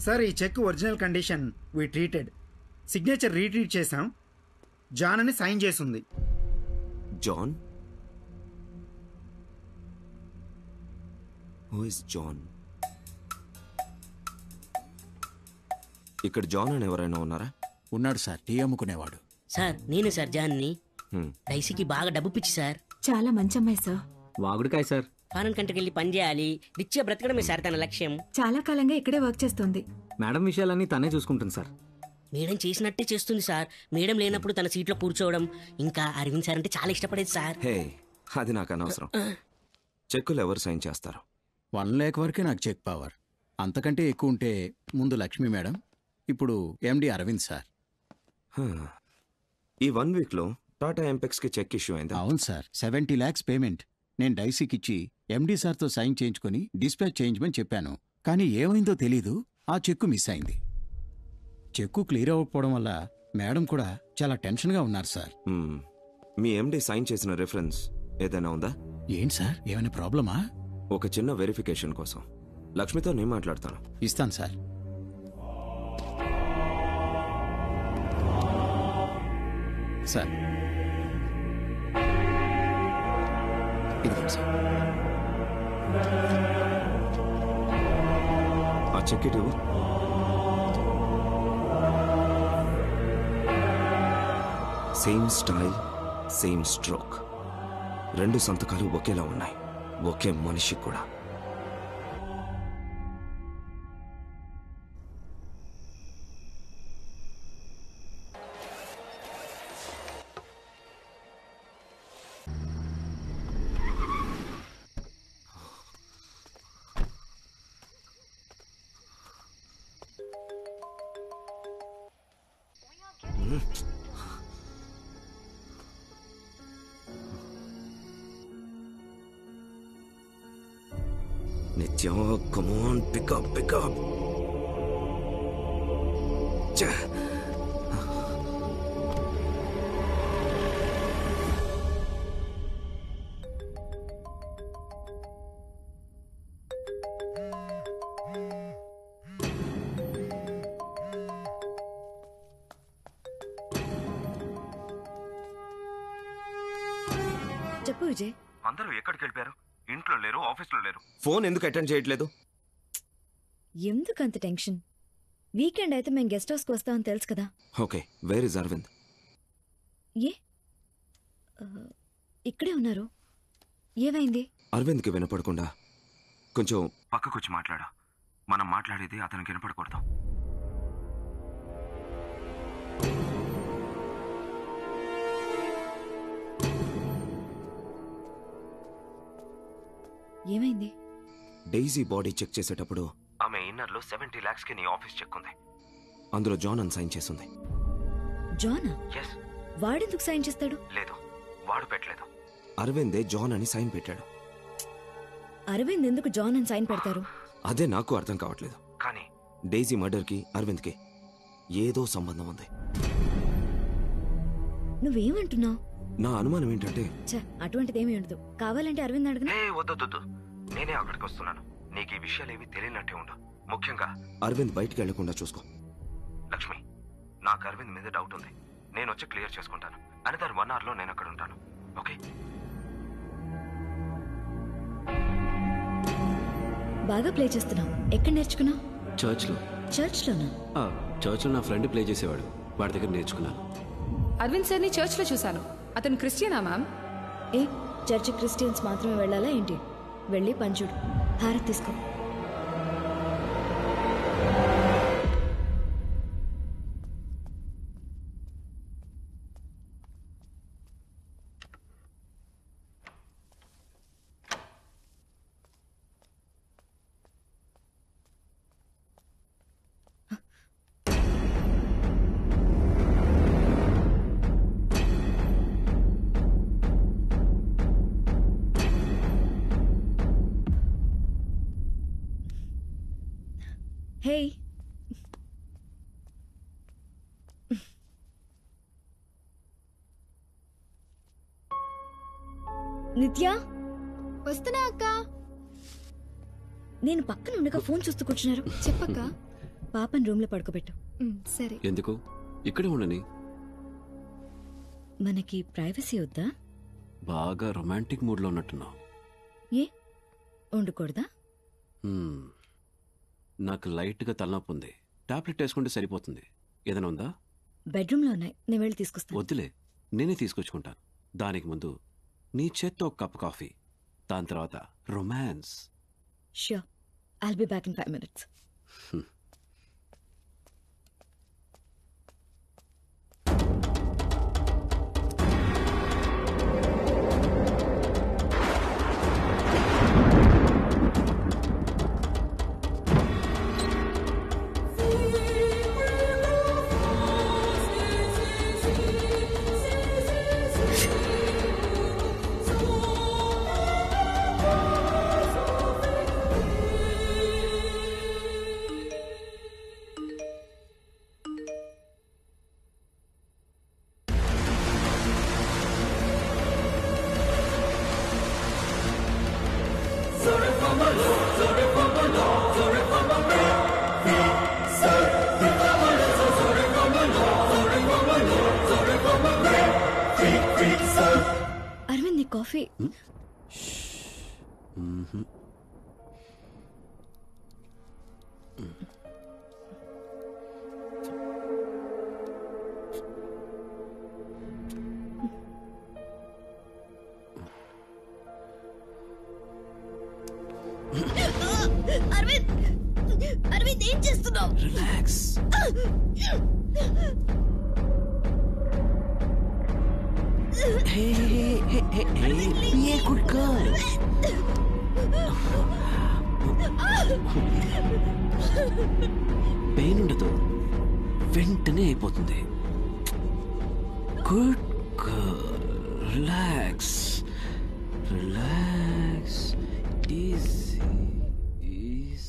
Sir ఈ check original condition we treated signature retreat చేసాం John అని సైన్ చేసింది జాన్ హూ ఇస్ జాన్ ఇక్కడ జాన్ అని ఎవరైనా ఉన్నారా ఉన్నాడు సార్ టీ అమ్ముకునేవాడు సార్ నేను సార్ జాన్ని హ్మ్. డైసీకి బాగా డబ్బు పిచ్చి సార్ చాలా మంచి అమ్మాయి సార్ వాగుడికాయ సార్ ఫారెన్ కంట్రీకి వెళ్ళి పని చేయాలి రిచ్గా బ్రతకడమే సార్ తన లక్ష్యం చాలా కాలంగా ఇక్కడే వర్క్ చేస్తుంది మేడం విషయాలన్నీ తనే చూసుకుంటుంది సార్ మేడం చేసినట్టే చేస్తుంది సార్ మేడం లేనప్పుడు తన సీట్లో కూర్చోవడం ఇంకా అరవింద్ సార్ అంటే చాలా ఇష్టపడేది సార్ హే అది నాకు అనవసరం చెక్కులు ఎవరు సైన్ చేస్తారు వన్ ల్యాక్ వరకే నాకు చెక్ పవర్ అంతకంటే ఎక్కువ ఉంటే ముందు లక్ష్మి మేడం ఇప్పుడు ఎండి అరవింద్ సార్ హ్మ్. ఈ వన్ వీక్లో టాటా ఎంపెక్స్ కి చెక్ ఇష్యూ అయిందా అవును సార్ సెవెంటీ ల్యాక్స్ పేమెంట్ నేను డైసీకి ఇచ్చి ఎండి సార్తో సైన్ చేయించుకొని డిస్పాచ్ చేయించమని చెప్పాను కానీ ఏమైందో తెలీదు ఆ చెక్కు మిస్ అయింది చెక్కు క్లియర్ అవ్వకపోవడం వల్ల మేడం కూడా చాలా టెన్షన్గా ఉన్నారు సార్ హ్మ్. మీ ఎండి సైన్ చేసిన రిఫరెన్స్ ఏదైనా ఉందా ఏంటి సార్ ఏమైనా ప్రాబ్లమా ఒక చిన్న వెరిఫికేషన్ కోసం లక్ష్మితో నేను మాట్లాడతాను ఇస్తాను సార్ సార్ ఇదిగోండి సార్ ఆ చెక్ ఇటు ఇవ్వు. సేమ్ స్టైల్ సేమ్ స్ట్రోక్ రెండు సంతకాలు ఒకేలా ఉన్నాయి ఒకే మనిషి కూడా నిత్య కమాన్ పికప్ పికప్ చెప్పు విజయ్ అందరూ ఎక్కడికి వెళ్ళిపోయారు ఇంట్లో లేరు ఆఫీస్లో లేరు ఫోన్ ఎందుకు అటెండ్ చేయట్లేదు ఎందుకు అంత టెన్షన్ వీకెండ్ అయితే మేము గెస్ట్ హౌస్కి వస్తామని తెలుసు కదా ఓకే వేర్ ఇస్ అరవింద్ ఏ ఆ, ఇక్కడే ఉన్నారు ఏమైంది అరవింద్కి వినపడకుండా కొంచెం పక్కకు వచ్చి మాట్లాడా మనం మాట్లాడేది అతనికి వినపడకూడదు ఏమైంది డైజీ బాడీ చెక్ చేసేటప్పుడు ఆమె ఇన్నర్ లో సెవెంటీ లాక్స్ కి నీ ఆఫీస్ చెక్ ఉంది అందులో జాన్ అని సైన్ చేసింది జానా ఎస్ వాడెందుకు సైన్ చేస్తాడు లేదు వాడు పెట్టలేదు అరవిందే జాన్ అని సైన్ పెట్టాడు అరవింద్ ఎందుకు జాన్ అని సైన్ పెడతారు అదే నాకు అర్థం కావట్లేదు కానీ డైజీ మర్డర్ కి అరవింద్ కి ఏదో సంబంధం ఉంది నువ్వేమంటున్నావు నా అనుమానం ఏంటంటే ఛ అటువంటిది ఏమీ ఉండదు కావాలంటే అరవింద్ అడగనా వద్దొద్దు నేనే అక్కడికి వస్తున్నాను నీకు ఈ విషయాలు ఏవి తెలియనట్టే ఉండు ముఖ్యంగా అరవింద్ బయటికి వెళ్లకుండా చూసుకో లక్ష్మి నాకు అరవింద్ మీద డౌట్ ఉంది నేను వచ్చి క్లియర్ చేసుకుంటాను అనదర్ వన్ అవర్ లో నేను అక్కడ ఉంటాను ఓకే బాగా ప్లే చేస్తున్నావు ఎక్కడ నేర్చుకున్నావు చర్చ్లో చర్చ్లోనా ఆ, చర్చ్లో నా ఫ్రెండ్ ప్లే చేసేవాడు వాడి దగ్గర నేర్చుకున్నాను అరవింద్ సార్ని చర్చ్లో చూశాను అతను క్రిస్టియనా మ్యామ్ ఏ చర్చి క్రిస్టియన్స్ మాత్రమే వెళ్ళాలా ఏంటి వెళ్ళి పంచుడు హారత్ తీసుకో హే నిత్య వస్తున్నా అక్క నేను పక్కన ఉండగా ఫోన్ చూస్తూ కూర్చున్నారు చెప్పక్క పాపని రూమ్లో పడుకోబెట్టు ఉమ్, సరే ఎందుకు ఇక్కడే ఉండని మనకి ప్రైవసీ వద్దా బాగా రొమాంటిక్ మూడ్లో ఉన్నట్టున్నావు ఏ ఉండకూడదా హ్మ్. నాకు లైట్గా తలనొప్పి ఉంది టాబ్లెట్ వేసుకుంటే సరిపోతుంది ఏదైనా ఉందా బెడ్రూమ్లో ఉన్నాయి నేను వెళ్ళి తీసుకొస్తాను వద్దులే నేనే తీసుకొచ్చుకుంటాను దానికి ముందు నీ చేత్తో ఒక కప్ కాఫీ దాని తర్వాత romance sure I'll be back in five minutes Arvind నీ కాఫీ అరవింద్ అరవింద్ ఏం చేస్తున్నావు రిలాక్స్ గుడ్ గర్ల్ పెయిన్ ఉండదు వెంటనే అయిపోతుంది good relax relax easy easy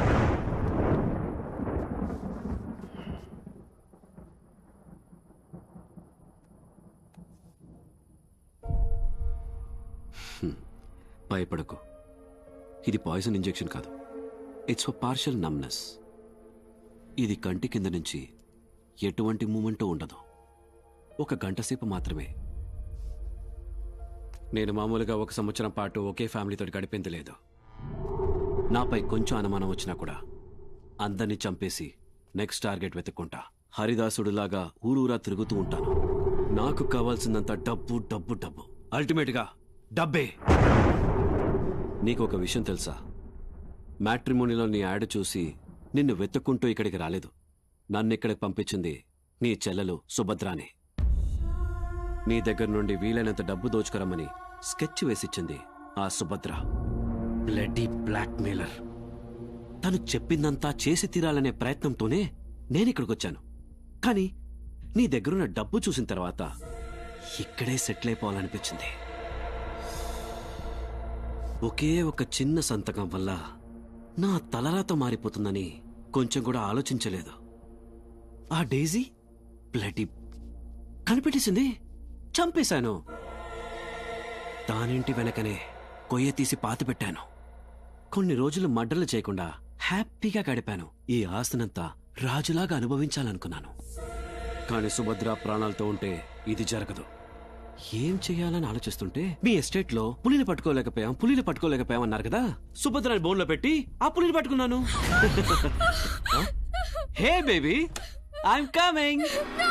భయపడకు ఇది పాయిజన్ ఇంజెక్షన్ కాదు ఇట్స్ ఫర్ పార్షల్ నమ్నెస్ ఇది కంటి కింద నుంచి ఎటువంటి మూమెంటు ఉండదు ఒక గంట సేపు మాత్రమే నేను మామూలుగా ఒక సంవత్సరం పాటు ఒకే ఫ్యామిలీతో గడిపింది లేదు నాపై కొంచెం అనుమానం వచ్చినా కూడా అందరినీ చంపేసి నెక్స్ట్ టార్గెట్ వెతుక్కుంటా హరిదాసుడులాగా ఊరూరా తిరుగుతూ ఉంటాను నాకు కావాల్సిందంత డబ్బు డబ్బు డబ్బు అల్టిమేట్గా డబ్బే నీకు ఒక విషయం తెలుసా మ్యాట్రిమోనీలో నీ యాడ్ చూసి నిన్ను వెతుక్కుంటూ ఇక్కడికి రాలేదు నన్ను ఇక్కడికి పంపించింది నీ చెల్లెలు సుభద్రాని నీ దగ్గర నుండి వీలైనంత డబ్బు దోచుకురమ్మని స్కెచ్ వేసిచ్చింది ఆ సుభద్ర బ్లడీ బ్లాక్మెయిలర్ తను చెప్పిందంతా చేసి తీరాలనే ప్రయత్నంతోనే నేనిక్కడికొచ్చాను కానీ నీ దగ్గరున్న డబ్బు చూసిన తర్వాత ఇక్కడే సెటిల్ అయిపోవాలనిపించింది ఒకే ఒక చిన్న సంతకం వల్ల నా తలరాత మారిపోతుందని కొంచెం కూడా ఆలోచించలేదు ఆ డేజీ బ్లడీ కనిపెట్టేసింది చంపేశాను దానింటి వెనకనే కొయ్య తీసి పాతి పెట్టాను కొన్ని రోజులు మడ్డలు చేయకుండా హ్యాపీగా గడిపాను ఈ ఆస్తినంతా రాజులాగా అనుభవించాలనుకున్నాను కానీ సుభద్ర ప్రాణాలతో ఉంటే ఇది జరగదు ఏం చేయాలని ఆలోచిస్తుంటే మీ ఎస్టేట్ లో పులిని పట్టుకోలేకపోయాం పులిని పట్టుకోలేకపోయాం అన్నారు కదా సుభద్రాని బోన్లో పెట్టి ఆ పులిని పట్టుకున్నాను hey baby I'm coming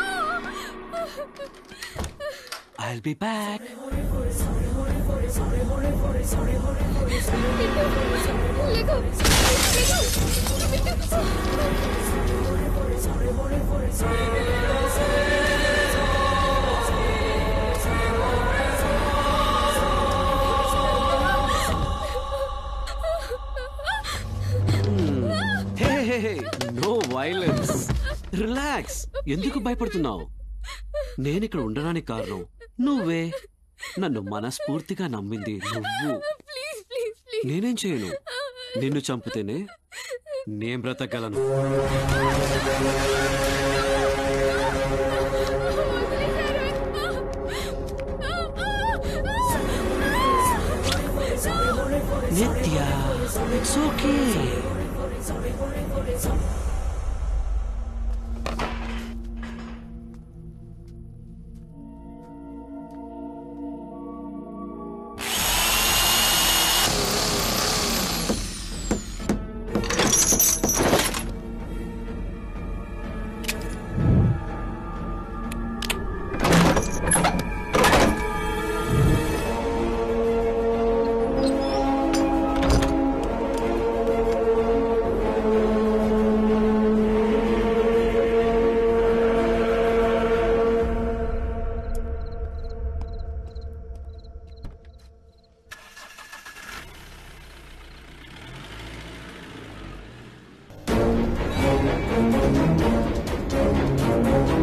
I'll be back hey hey hey no violence relax ఎందుకు భయపడుతున్నావు నేను ఇక్కడ ఉండడానికి కారణం నువ్వే నన్ను మనస్ఫూర్తిగా నమ్మింది నువ్వు నేనేం చేయను నిన్ను చంపితేనే నేను బ్రతకగలను నిత్య ఇట్స్ ఓకే ఆ